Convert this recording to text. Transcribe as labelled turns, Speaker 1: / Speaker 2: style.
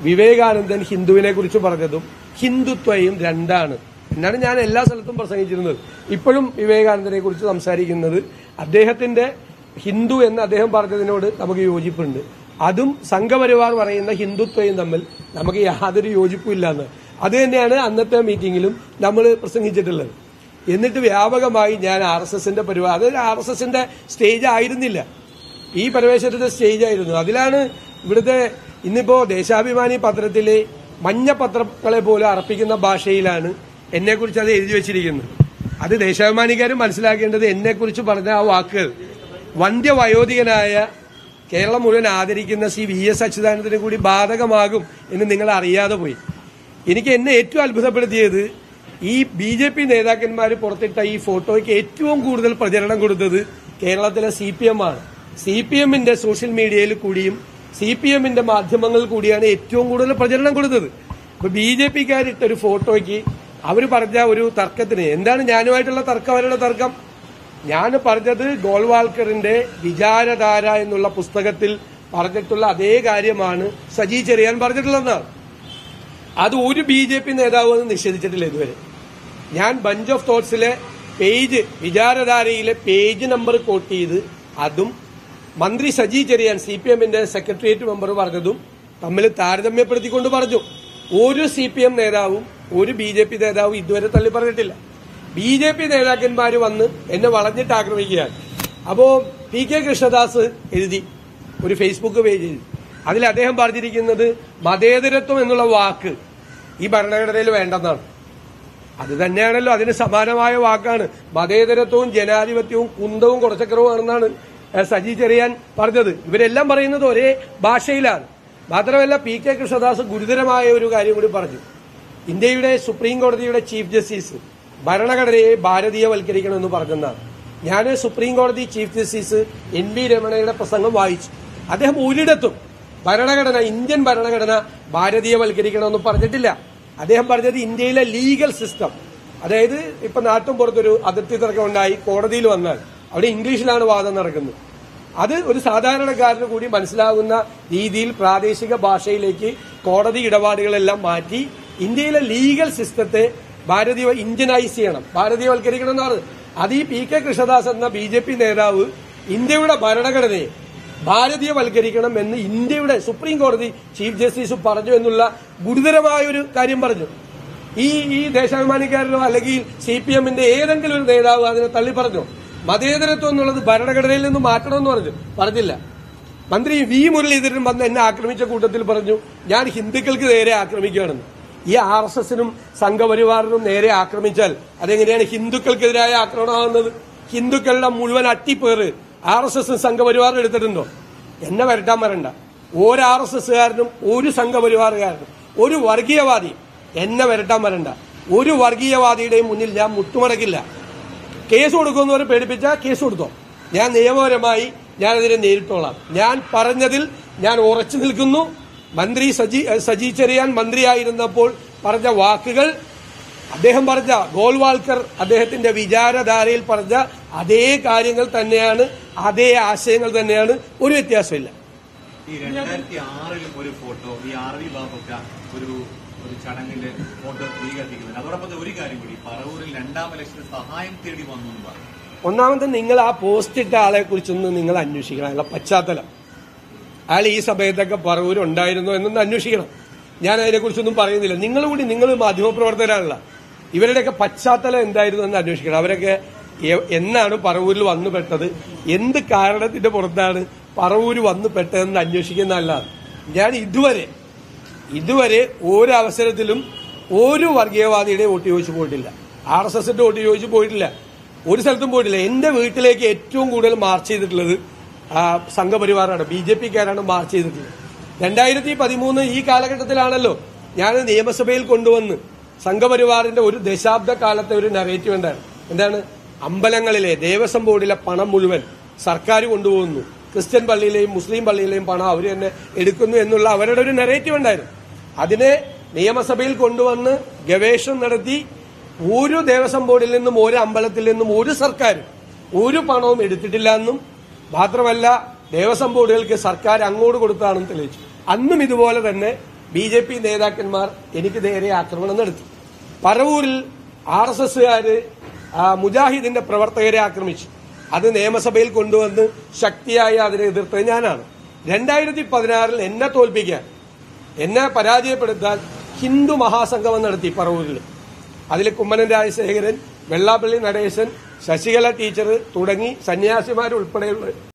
Speaker 1: വിവേകാനന്ദൻ ഹിന്ദുവിനെ കുറിച്ച് പറഞ്ഞതും ഹിന്ദുത്വയും രണ്ടാണ് എന്നാണ് ഞാൻ എല്ലാ സ്ഥലത്തും പ്രസംഗിച്ചിരുന്നത് ഇപ്പോഴും വിവേകാനന്ദനെ കുറിച്ച് സംസാരിക്കുന്നത് അദ്ദേഹത്തിന്റെ ഹിന്ദു എന്ന് അദ്ദേഹം പറഞ്ഞതിനോട് നമുക്ക് യോജിപ്പുണ്ട് അതും സംഘപരിവാർ പറയുന്ന ഹിന്ദുത്വയും തമ്മിൽ നമുക്ക് യാതൊരു യോജിപ്പുമില്ലാന്ന് അത് തന്നെയാണ് അന്നത്തെ മീറ്റിംഗിലും നമ്മൾ പ്രസംഗിച്ചിട്ടുള്ളത് എന്നിട്ട് വ്യാപകമായി ഞാൻ ആർ എസ് എസിന്റെ പരിപാടി അത് ആർ എസ് എസിന്റെ സ്റ്റേജ് ആയിരുന്നില്ല ഈ പരമേശ്വരത്തെ സ്റ്റേജ് ആയിരുന്നു അതിലാണ് ഇവിടുത്തെ ഇന്നിപ്പോ ദേശാഭിമാനി പത്രത്തിലെ മഞ്ഞ പത്രങ്ങളെ പോലും അർപ്പിക്കുന്ന ഭാഷയിലാണ് എന്നെക്കുറിച്ച് അത് എഴുതി വെച്ചിരിക്കുന്നത് അത് ദേശാഭിമാനിക്കാരും മനസ്സിലാക്കേണ്ടത് എന്നെക്കുറിച്ച് പറഞ്ഞ ആ വാക്കുകൾ വന്ധ്യവയോധികനായ കേരളം മുഴുവൻ ആദരിക്കുന്ന ശ്രീ വി എസ് അച്യുതാനന്ദന് കൂടി ബാധകമാകും എന്ന് നിങ്ങൾ അറിയാതെ പോയി എനിക്ക് എന്നെ ഏറ്റവും അത്ഭുതപ്പെടുത്തിയത് ഈ ബി ജെ പി നേതാക്കന്മാർ പുറത്തിട്ട ഈ ഫോട്ടോയ്ക്ക് ഏറ്റവും കൂടുതൽ പ്രചരണം കൊടുത്തത് കേരളത്തിലെ സി പി എം ആണ് സി പി എമ്മിന്റെ സോഷ്യൽ മീഡിയയിൽ കൂടിയും സി പി എമ്മിന്റെ മാധ്യമങ്ങളിൽ കൂടിയാണ് ഏറ്റവും കൂടുതൽ പ്രചരണം കൊടുത്തത് അപ്പൊ ബി ജെ പിക്കാരിട്ട ഒരു ഫോട്ടോയ്ക്ക് അവർ പറഞ്ഞ ഒരു തർക്കത്തിന് എന്താണ് ഞാനുമായിട്ടുള്ള തർക്കം അവരുടെ തർക്കം ഞാൻ പറഞ്ഞത് ഗോൾവാൾക്കറിന്റെ വിചാരധാര എന്നുള്ള പുസ്തകത്തിൽ പറഞ്ഞിട്ടുള്ള അതേ കാര്യമാണ് സജി ചെറിയാൻ പറഞ്ഞിട്ടുള്ളതെന്നാണ് അത് ഒരു ബി ജെ പി നേതാവും നിഷേധിച്ചിട്ടില്ല ഇതുവരെ ഞാൻ ബഞ്ച് ഓഫ് തോട്ട്സിലെ പേജ് വിചാരധാരയിലെ പേജ് നമ്പർ കോട്ട് ചെയ്ത് അതും മന്ത്രി സജി ചെറിയാൻ സി പി എമ്മിന്റെ സെക്രട്ടേറിയറ്റ് മെമ്പർ പറഞ്ഞതും തമ്മിൽ താരതമ്യപ്പെടുത്തിക്കൊണ്ട് പറഞ്ഞു ഒരു സി പി എം നേതാവും ഒരു ബി ജെ പി നേതാവും ഇതുവരെ തള്ളി പറഞ്ഞിട്ടില്ല ബി ജെ പി നേതാക്കന്മാർ വന്ന് എന്നെ വളഞ്ഞിട്ട് ആക്രമിക്കുകയാണ് അപ്പോ പി കെ കൃഷ്ണദാസ് എഴുതി ഒരു ഫേസ്ബുക്ക് പേജ് എഴുതി അതിൽ അദ്ദേഹം പറഞ്ഞിരിക്കുന്നത് മതേതരത്വം എന്നുള്ള വാക്ക് ഈ ഭരണഘടനയിൽ വേണ്ടെന്നാണ് അത് തന്നെയാണല്ലോ അതിന് സമാനമായ വാക്കാണ് മതേതരത്വവും ജനാധിപത്യവും കുന്തവും കുറച്ചക്കരവുമാണെന്നാണ് ഏഹ്, സജി ചെറിയാൻ പറഞ്ഞത് ഇവരെല്ലാം പറയുന്നത് ഒരേ ഭാഷയിലാണ് മാത്രമല്ല പി കെ കൃഷ്ണദാസ് ഗുരുതരമായ ഒരു കാര്യം കൂടി പറഞ്ഞു ഇന്ത്യയുടെ സുപ്രീം കോടതിയുടെ ചീഫ് ജസ്റ്റിസ് ഭരണഘടനയെ ഭാരതീയവൽക്കരിക്കണമെന്ന് പറഞ്ഞെന്നാണ് ഞാൻ സുപ്രീം കോടതി ചീഫ് ജസ്റ്റിസ് എൻ വി രമണയുടെ പ്രസംഗം വായിച്ചു അദ്ദേഹം ഒരിടത്തും ഭരണഘടന ഇന്ത്യൻ ഭരണഘടന ഭാരതീയവൽക്കരിക്കണമെന്ന് പറഞ്ഞിട്ടില്ല അദ്ദേഹം പറഞ്ഞത് ഇന്ത്യയിലെ ലീഗൽ സിസ്റ്റം അതായത് ഇപ്പൊ നാട്ടും പുറത്തൊരു അതിർത്തി തർക്കം ഉണ്ടായി കോടതിയിൽ വന്നാൽ അവിടെ ഇംഗ്ലീഷിലാണ് വാദം നടക്കുന്നത് അത് ഒരു സാധാരണക്കാരന് കൂടി മനസ്സിലാകുന്ന രീതിയിൽ പ്രാദേശിക ഭാഷയിലേക്ക് കോടതി ഇടപാടുകളെല്ലാം മാറ്റി ഇന്ത്യയിലെ ലീഗൽ സിസ്റ്റത്തെ ഭാരതീയ ഇന്ത്യനൈസ് ചെയ്യണം ഭാരതീയവൽക്കരിക്കണം എന്നാണ് അത് ഈ പി കെ കൃഷ്ണദാസ് എന്ന ബി ജെ പി നേതാവ് ഇന്ത്യയുടെ ഭരണഘടനയെ ഭാരതീയവൽക്കരിക്കണം എന്ന് ഇന്ത്യയുടെ സുപ്രീം കോടതി ചീഫ് ജസ്റ്റിസ് പറഞ്ഞു എന്നുള്ള ഗുരുതരമായ ഒരു കാര്യം പറഞ്ഞു ഈ ഈ ദേശാഭിമാനിക്കാരനോ അല്ലെങ്കിൽ സി പി എമ്മിന്റെ ഏതെങ്കിലും ഒരു നേതാവ് അതിനെ തള്ളി പറഞ്ഞു മതേതരത്വം എന്നുള്ളത് ഭരണഘടനയിൽ നിന്ന് മാറ്റണമെന്ന് പറഞ്ഞു പറഞ്ഞില്ല മന്ത്രി വി മുരളീധരൻ വന്ന് എന്നെ ആക്രമിച്ച കൂട്ടത്തിൽ പറഞ്ഞു ഞാൻ ഹിന്ദുക്കൾക്ക് നേരെ ആക്രമിക്കുകയാണെന്ന് ഈ ആർ എസ് എസിനും സംഘപരിവാറിനും നേരെ ആക്രമിച്ചാൽ അതെങ്ങനെയാണ് ഹിന്ദുക്കൾക്കെതിരായ ആക്രമണമാകുന്നത് ഹിന്ദുക്കളുടെ മുഴുവൻ അട്ടിപ്പേറ് ആർ എസ് എസും സംഘപരിവാറും എടുത്തിട്ടുണ്ടോ എന്നെ വരട്ടാൻ വരണ്ട ഒരു ആർ എസ് എസുകാരനും ഒരു സംഘപരിവാറുകാരനും ഒരു വർഗീയവാദി എന്നെ വരട്ടാൻ വരണ്ട ഒരു വർഗീയവാദിയുടെയും മുന്നിൽ ഞാൻ മുട്ടുമടക്കില്ല കേസ് കൊടുക്കുന്നവർ പേടിപ്പിച്ചാൽ കേസ് കൊടുത്തോ ഞാൻ നിയമപരമായി ഞാനതിനെ നേരിട്ടോളാം ഞാൻ പറഞ്ഞതിൽ ഞാൻ ഉറച്ചു നിൽക്കുന്നു മന്ത്രി സജി സജി ചെറിയാൻ മന്ത്രിയായിരുന്നപ്പോൾ പറഞ്ഞ വാക്കുകൾ അദ്ദേഹം പറഞ്ഞ ഗോൾവാൾക്കർ അദ്ദേഹത്തിന്റെ വിചാരധാരയിൽ പറഞ്ഞ അതേ കാര്യങ്ങൾ തന്നെയാണ് അതേ ആശയങ്ങൾ തന്നെയാണ് ഒരു വ്യത്യാസമില്ല
Speaker 2: ഈ രണ്ടായിരത്തി ആറിലും ഒരു ഫോട്ടോ ഈ ആർ വി ബാബൊക്കെ ഒരു ഒരു ചടങ്ങിന്റെ ഫോട്ടോ സ്വീകരിക്കുന്നത് അതോടൊപ്പം തന്നെ ഒരു കാര്യം കൂടി പറവൂരിൽ രണ്ടാം ഇലക്ഷന് സഹായം തേടി വന്നു എന്ന് പറഞ്ഞു
Speaker 1: ഒന്നാമത്തെ നിങ്ങൾ ആ പോസ്റ്റ് ഇട്ട ആളെ കുറിച്ചൊന്ന് നിങ്ങൾ അന്വേഷിക്കണം അയാളുടെ പശ്ചാത്തലം അയാൾ ഈ സമയത്തൊക്കെ പറവൂർ ഉണ്ടായിരുന്നോ എന്നൊന്ന് അന്വേഷിക്കണം ഞാൻ അതിനെക്കുറിച്ചൊന്നും പറയുന്നില്ല നിങ്ങൾ കൂടി നിങ്ങൾ മാധ്യമപ്രവർത്തകരാണല്ലോ ഇവരുടെയൊക്കെ പശ്ചാത്തലം എന്തായിരുന്നു എന്ന് അന്വേഷിക്കണം അവരൊക്കെ എ- എന്നാണ് പറവൂരിൽ വന്നു പെട്ടത് എന്ത് കാരണത്തിന്റെ പുറത്താണ് പറവൂര് വന്നു പെട്ടതെന്ന് അന്വേഷിക്കുന്നതല്ലാതെ ഞാൻ ഇതുവരെ ഇതുവരെ ഒരു അവസരത്തിലും ഒരു വർഗീയവാദിയുടെ വോട്ട് ചോദിച്ചു പോയിട്ടില്ല ആർ എസ് എസിന്റെ വോട്ട് ചോദിച്ചു പോയിട്ടില്ല ഒരു സ്ഥലത്തും പോയിട്ടില്ല എന്റെ വീട്ടിലേക്ക് ഏറ്റവും കൂടുതൽ മാർച്ച് ചെയ്തിട്ടുള്ളത് ആ, സംഘപരിവാറാണ് ബി ജെ പിക്കാരാണ് മാർച്ച് ചെയ്തിട്ടുള്ളത് രണ്ടായിരത്തി പതിമൂന്ന് ഈ കാലഘട്ടത്തിലാണല്ലോ ഞാൻ നിയമസഭയിൽ കൊണ്ടുവന്ന് സംഘപരിവാറിന്റെ ഒരു ദശാബ്ദ കാലത്തെ ഒരു നറേറ്റീവ് ഉണ്ടായിരുന്നു എന്താണ് അമ്പലങ്ങളിലെ ദേവസ്വം ബോർഡിലെ പണം മുഴുവൻ സർക്കാർ കൊണ്ടുപോകുന്നു ക്രിസ്ത്യൻ പള്ളിയിലെയും മുസ്ലിം പള്ളിയിലെയും പണം അവർ തന്നെ എടുക്കുന്നു എന്നുള്ള അവരുടെ ഒരു നെറേറ്റീവ് ഉണ്ടായിരുന്നു അതിനെ നിയമസഭയിൽ കൊണ്ടുവന്ന് ഗവേഷണം നടത്തി ഒരു ദേവസ്വം ബോർഡിൽ നിന്നും ഒരു അമ്പലത്തിൽ നിന്നും ഒരു സർക്കാരും ഒരു പണവും എടുത്തിട്ടില്ല എന്നും മാത്രമല്ല ദേവസ്വം ബോർഡുകൾക്ക് സർക്കാർ അങ്ങോട്ട് കൊടുത്താണെന്ന് തെളിയിച്ചു അന്നും ഇതുപോലെ തന്നെ ബി ജെ പി നേതാക്കന്മാർ എനിക്ക് നേരെ ആക്രമണം നടത്തി പറവൂരിൽ ആർ എസ് എസുകാര് മുജാഹിദിന്റെ പ്രവർത്തകരെ ആക്രമിച്ചു അത് നിയമസഭയിൽ കൊണ്ടുവന്ന് ശക്തിയായി അതിനെ എതിർത്തത് ഞാനാണ് രണ്ടായിരത്തി പതിനാറിൽ എന്നെ തോൽപ്പിക്കാൻ എന്നെ പരാജയപ്പെടുത്താൻ ഹിന്ദു മഹാസംഗമം നടത്തി പറവൂരിൽ അതിൽ കുമ്മനം രാജശേഖരൻ വെള്ളാപ്പള്ളി നടേശൻ ശശികല ടീച്ചർ തുടങ്ങി സന്യാസിമാരുൾപ്പെടെയുള്ള